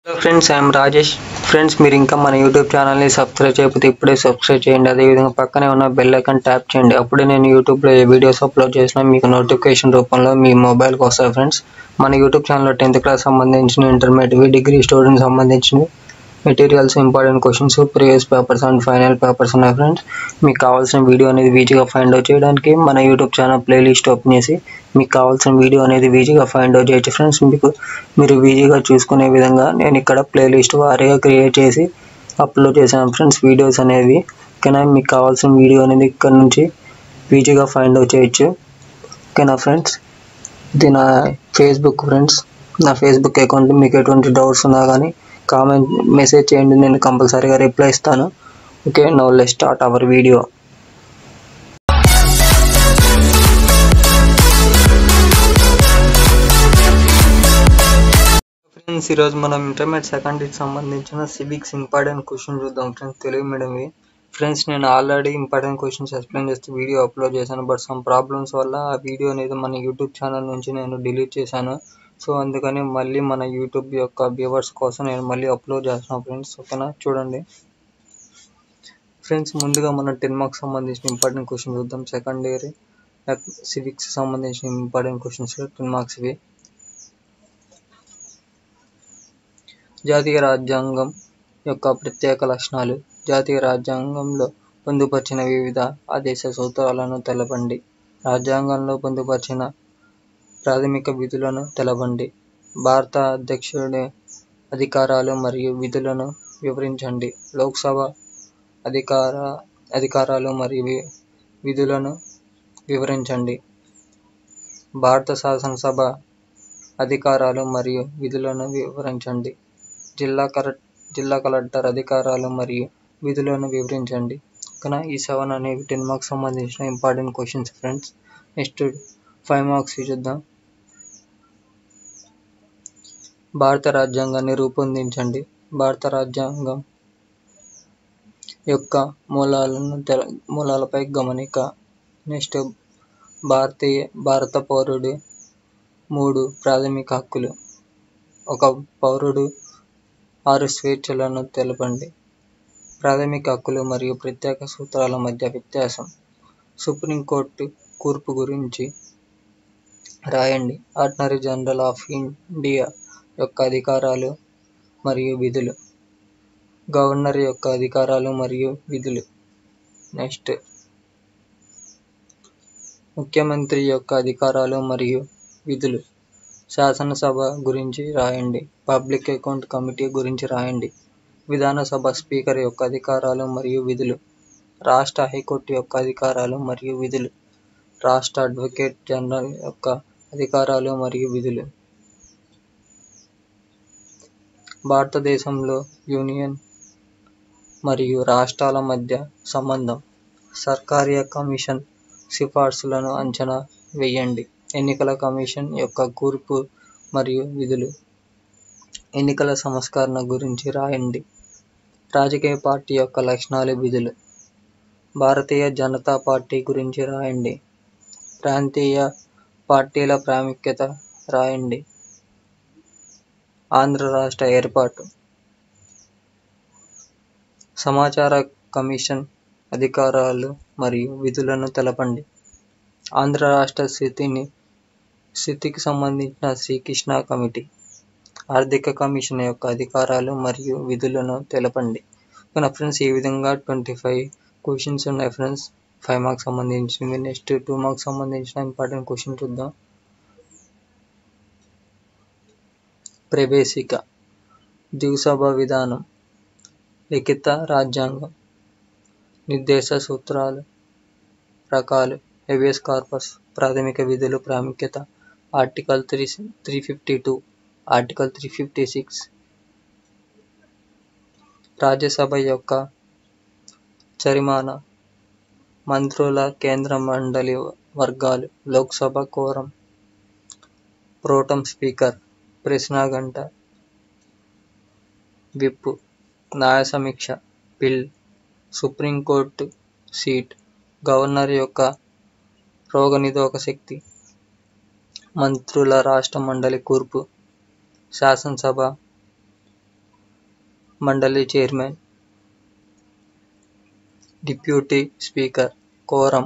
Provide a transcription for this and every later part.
hello friends I'm Rajesh friends మీరు ఇంకా మన యూట్యూబ్ ఛానల్ని సబ్స్క్రైబ్ చేయకపోతే ఇప్పుడే సబ్స్క్రైబ్ చేయండి అదేవిధంగా పక్కనే ఉన్న బెల్ ఐకాన్ ట్యాప్ చేయండి అప్పుడే నేను యూట్యూబ్లో ఏ వీడియోస్ అప్లోడ్ చేసినా మీకు నోటిఫికేషన్ రూపంలో మీ మొబైల్కి వస్తాయి ఫ్రెండ్స్ మన యూట్యూబ్ ఛానల్లో టెన్త్ క్లాస్ సంబంధించిన ఇంటర్మీడియట్ డిగ్రీ స్టూడెంట్ సంబంధించినవి materials important questions previous papers and final papers ఉన్నాయి ఫ్రెండ్స్ మీకు కావాల్సిన వీడియో అనేది ఈజీగా ఫైండ్ అవుట్ చేయడానికి మన యూట్యూబ్ ఛానల్ ప్లేలిస్ట్ ఓపెన్ చేసి మీకు కావాల్సిన వీడియో అనేది ఈజీగా ఫైండ్ అవుట్ చేయొచ్చు ఫ్రెండ్స్ మీకు మీరు ఈజీగా చూసుకునే విధంగా నేను ఇక్కడ ప్లేలిస్ట్ వారీగా క్రియేట్ చేసి అప్లోడ్ చేశాను ఫ్రెండ్స్ వీడియోస్ అనేవి ఓకేనా మీకు కావాల్సిన వీడియో అనేది ఇక్కడ నుంచి ఈజీగా ఫైండ్ అవుట్ చేయొచ్చు ఓకేనా ఫ్రెండ్స్ ఇది నా ఫేస్బుక్ ఫ్రెండ్స్ నా ఫేస్బుక్ అకౌంట్ మీకు ఎటువంటి డౌట్స్ ఉన్నా కానీ కామెంట్ మెసేజ్ చేయండి నేను కంపల్సరీగా రిప్లై ఇస్తాను okay no let start our video friends ఈరోజు మనం ఇంటర్మీడియట్ సెకండరీకి సంబంధించిన సివిక్స్ ఇంపార్టెంట్ క్వశ్చన్ చూద్దాం ఫ్రెండ్స్ తెలుగు మీడియంవి ఫ్రెండ్స్ నేను ఆల్రెడీ ఇంపార్టెంట్ క్వశ్చన్స్ ఎక్స్ప్లెయిన్ చేస్తూ వీడియో అప్లోడ్ చేశాను బట్ సమ్ ప్రాబ్లమ్స్ వల్ల ఆ వీడియో అనేది మన యూట్యూబ్ ఛానల్ నుంచి నేను డిలీట్ చేశాను సో అందుకని మళ్ళీ మన యూట్యూబ్ యొక్క వ్యూవర్స్ కోసం నేను మళ్ళీ అప్లోడ్ చేస్తున్నాను ఫ్రెండ్స్ ఓకేనా చూడండి ఫ్రెండ్స్ ముందుగా మన టెన్ మార్క్స్ సంబంధించిన ఇంపార్టెంట్ క్వశ్చన్ చూద్దాం సెకండ్ ఇయర్ సివిక్స్ సంబంధించిన ఇంపార్టెంట్ క్వశ్చన్స్ టెన్ మార్క్స్ ఇవి జాతీయ రాజ్యాంగం యొక్క ప్రత్యేక లక్షణాలు జాతీయ రాజ్యాంగంలో పొందుపరిచిన వివిధ ఆదేశ సూత్రాలను తెలపండి రాజ్యాంగంలో పొందుపరిచిన ప్రాథమిక విధులను తెలపండి భారత అధ్యక్షుడి అధికారాలు మరియు విధులను వివరించండి లోక్సభ అధికార అధికారాలు మరియు వి- విధులను వివరించండి భారత శాసనసభ అధికారాలు మరియు విధులను వివరించండి జిల్లా కర జిల్లా కలెక్టర్ అధికారాలు మరియు విధులను వివరించండి ఓకేనా ఈ సెవెన్ అనేవి టెన్ మార్క్స్ సంబంధించిన important questions friends next five marks చూద్దాం భారత రాజ్యాంగాన్ని రూపొందించండి భారత రాజ్యాంగం యొక్క మూలాలను తెల మూలాలపై గమనిక నెక్స్ట్ భారతీయ భారత పౌరుడు మూడు ప్రాథమిక హక్కులు ఒక పౌరుడు ఆరు స్వేచ్ఛలను తెలపండి ప్రాథమిక హక్కులు మరియు ప్రత్యేక సూత్రాల మధ్య వ్యత్యాసం సుప్రీంకోర్టు కూర్పు గురించి రాయండి ఆర్డినరీ జనరల్ ఆఫ్ ఇండియా యొక్క అధికారాలు మరియు విధులు గవర్నర్ యొక్క అధికారాలు మరియు విధులు నెక్స్ట్ ముఖ్యమంత్రి యొక్క అధికారాలు మరియు విధులు శాసనసభ గురించి రాయండి పబ్లిక్ అకౌంట్ కమిటీ గురించి రాయండి విధానసభ స్పీకర్ యొక్క అధికారాలు మరియు విధులు రాష్ట్ర హైకోర్టు యొక్క అధికారాలు మరియు విధులు రాష్ట్ర అడ్వకేట్ జనరల్ యొక్క అధికారాలు మరియు విధులు భారతదేశంలో యూనియన్ మరియు రాష్ట్రాల మధ్య సంబంధం సర్కారీ కమిషన్ సిఫార్సులను అంచనా వేయండి ఎన్నికల కమిషన్ యొక్క కూర్పు మరియు విధులు ఎన్నికల సంస్కరణ గురించి రాయండి రాజకీయ పార్టీ యొక్క లక్షణాలు విధులు భారతీయ జనతా పార్టీ గురించి రాయండి ప్రాంతీయ పార్టీల ప్రాముఖ్యత రాయండి ఆంధ్ర రాష్ట్ర ఏర్పాటు సమాచార కమిషన్ అధికారాలు మరియు విధులను తెలపండి ఆంధ్ర రాష్ట్ర స్థితిని స్థితికి సంబంధించిన శ్రీకృష్ణ కమిటీ ఆర్థిక కమిషన్ యొక్క అధికారాలు మరియు విధులను తెలపండి మన ఫ్రెండ్స్ ఈ విధంగా ట్వంటీ ఫైవ్ క్వశ్చన్స్ ఉన్నాయి ఫ్రెండ్స్ ఫైవ్ మార్క్స్ సంబంధించినవి నెక్స్ట్ టూ మార్క్స్ సంబంధించిన ఇంపార్టెంట్ క్వశ్చన్ చూద్దాం ప్రవేశిక దిగుసభ విధానం లిఖిత రాజ్యాంగం నిర్దేశ సూత్రాలు రకాలు హెబియస్ కార్పస్ ప్రాథమిక విధులు ప్రాముఖ్యత article three three fifty two article three fifty six Rajya Sabha యొక్క చరిమాన మంత్రుల కేంద్ర మండలి వర్గాలు లోక్సభ కోరం ప్రోటం స్పీకర్ ప్రశ్నాగంట విప్ న్యాయ సమీక్ష బిల్ సుప్రీంకోర్టు సీట్ గవర్నర్ యొక్క రోగనిరోధక శక్తి మంత్రుల రాష్ట్ర మండలి కూర్పు శాసనసభ మండలి chairman deputy speaker quorum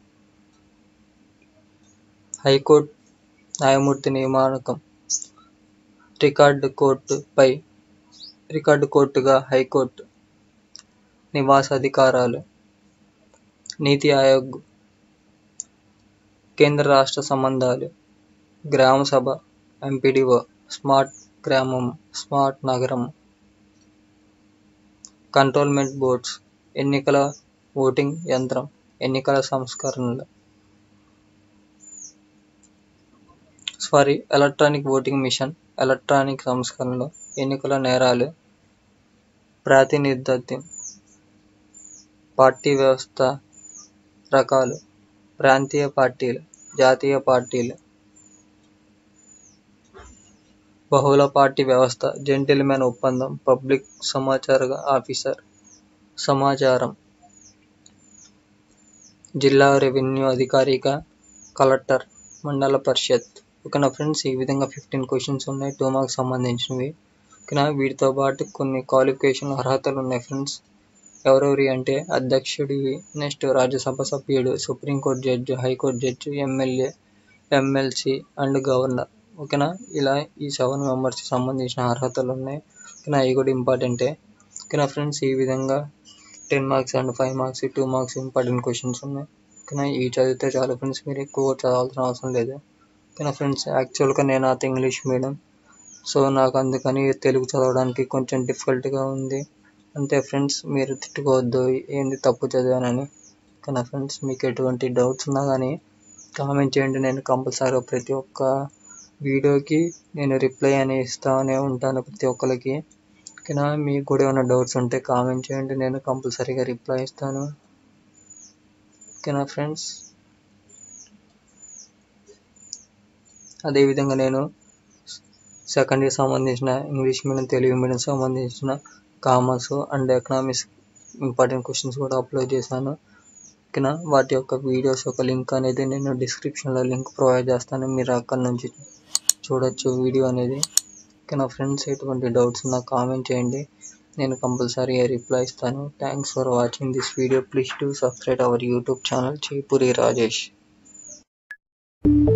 high court న్యాయమూర్తి నియామకం రికార్డు కోర్టుపై రికార్డు కోర్టుగా హైకోర్టు నివాసాధికారాలు నీతి ఆయోగ్ కేంద్ర రాష్ట్ర సంబంధాలు గ్రామ సభ ఎంపీడీఓ స్మార్ట్ గ్రామం స్మార్ట్ నగరం కంట్రోల్మెంట్ బోర్డ్స్ ఎన్నికల ఓటింగ్ యంత్రం ఎన్నికల సంస్కరణలు sorry electronic voting machine electronic సంస్కరణలు ఎన్నికల నేరాలు ప్రాతినిధ్యం పార్టీ వ్యవస్థ రకాలు ప్రాంతీయ పార్టీలు జాతీయ పార్టీలు బహుళ పార్టీ వ్యవస్థ జెంటిల్మెన్ ఒప్పందం పబ్లిక్ సమాచార ఆఫీసర్ సమాచారం జిల్లా రెవెన్యూ అధికారిగా కలెక్టర్ మండల పరిషత్ ఓకేనా ఫ్రెండ్స్ ఈ విధంగా ఫిఫ్టీన్ క్వశ్చన్స్ ఉన్నాయి టూ మార్క్స్ సంబంధించినవి ఓకేనా వీటితో పాటు కొన్ని క్వాలిఫికేషన్ అర్హతలు ఉన్నాయి ఫ్రెండ్స్ ఎవరెవరి అంటే అధ్యక్షుడివి నెక్స్ట్ రాజ్యసభ సభ్యుడు supreme court judge high court judge MLA MLC and governor ఓకేనా ఇలా ఈ సెవెన్ మెంబర్స్ సంబంధించిన అర్హతలు ఉన్నాయి ఓకేనా అవి కూడా ఇంపార్టెంటే ఓకేనా ఫ్రెండ్స్ ఈ విధంగా ten marks and five marks two marks important questions ఉన్నాయి ఓకేనా ఇవి చదివితే చాలు ఫ్రెండ్స్ మీరు ఎక్కువ చదవాల్సిన అవసరం లేదు ఓకేనా ఫ్రెండ్స్ యాక్చువల్గా నేను అయితే ఇంగ్లీష్ మీడియం సో నాకు అందుకని తెలుగు చదవడానికి కొంచెం డిఫికల్ట్గా ఉంది అంతే ఫ్రెండ్స్ మీరు తిట్టుకోవద్దు ఏంది తప్పు చదివానని ఓకేనా ఫ్రెండ్స్ మీకు ఎటువంటి డౌట్స్ ఉన్నా కానీ కామెంట్ చేయండి నేను కంపల్సరీగా ప్రతి ఒక్క వీడియోకి నేను రిప్లై అని ఇస్తానే ఉంటాను ప్రతి ఒక్కరికి ఓకేనా మీకు కూడా ఏమైనా డౌట్స్ ఉంటే కామెంట్ చేయండి నేను కంపల్సరీగా రిప్లై ఇస్తాను ఓకేనా ఫ్రెండ్స్ అదేవిధంగా నేను సెకండ్ ఇయర్ సంబంధించిన ఇంగ్లీష్ మీడియం తెలుగు మీడియం సంబంధించిన commerce and economics important questions కూడా అప్లోడ్ చేశాను ఓకేనా వాటి యొక్క వీడియోస్ యొక్క లింక్ అనేది నేను డిస్క్రిప్షన్లో లింక్ ప్రొవైడ్ చేస్తాను మీరు అక్కడ నుంచి చూడొచ్చు వీడియో అనేది ఓకేనా ఫ్రెండ్స్ ఎటువంటి డౌట్స్ ఉన్నా కామెంట్ చేయండి నేను కంపల్సరీగా రిప్లై ఇస్తాను thanks for watching this video please to subscribe our YouTube channel Chepuri Rajesh